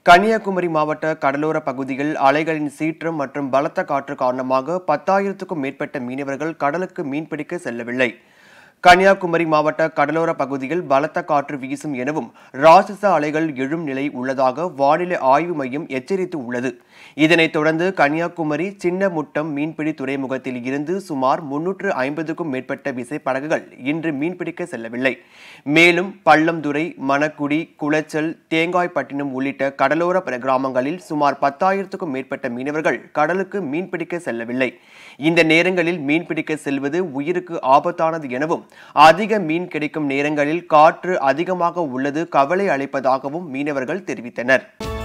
கன்னியாகுமரி மாவட்ட கடலோர பகுதியில் அலைகளின் சீற்றம் மற்றும் பலத்த காற்று காரணமாக பத்தாயிரத்துக்கும் மேற்பட்ட மீனவர்கள் கடலுக்கு மீன்பிடிக்க செல்லவில்லை கன்னியாகுமரி மாவட்ட கடலோர பகுதியில் பலத்த காற்று வீசும் எனவும் ராட்சச அலைகள் எழும் நிலை உள்ளதாக வானிலை ஆய்வு மையம் எச்சரித்து உள்ளது இதனைத் தொடர்ந்து கன்னியாகுமரி சின்ன முட்டம் மீன்பிடி துறைமுகத்தில் இருந்து சுமார் முன்னூற்று ஐம்பதுக்கும் மேற்பட்ட விசைப்படகுகள் இன்று மீன்பிடிக்க செல்லவில்லை மேலும் பள்ளம்துறை மணக்குடி குளச்சல் தேங்காய்பட்டினம் உள்ளிட்ட கடலோர பிற கிராமங்களில் சுமார் பத்தாயிரத்துக்கும் மேற்பட்ட மீனவர்கள் கடலுக்கு மீன்பிடிக்க செல்லவில்லை இந்த நேரங்களில் மீன்பிடிக்க செல்வது உயிருக்கு ஆபத்தானது எனவும் அதிக மீன் கிடைக்கும் நேரங்களில் காற்று அதிகமாக உள்ளது கவலை அளிப்பதாகவும் மீனவர்கள் தெரிவித்தனர்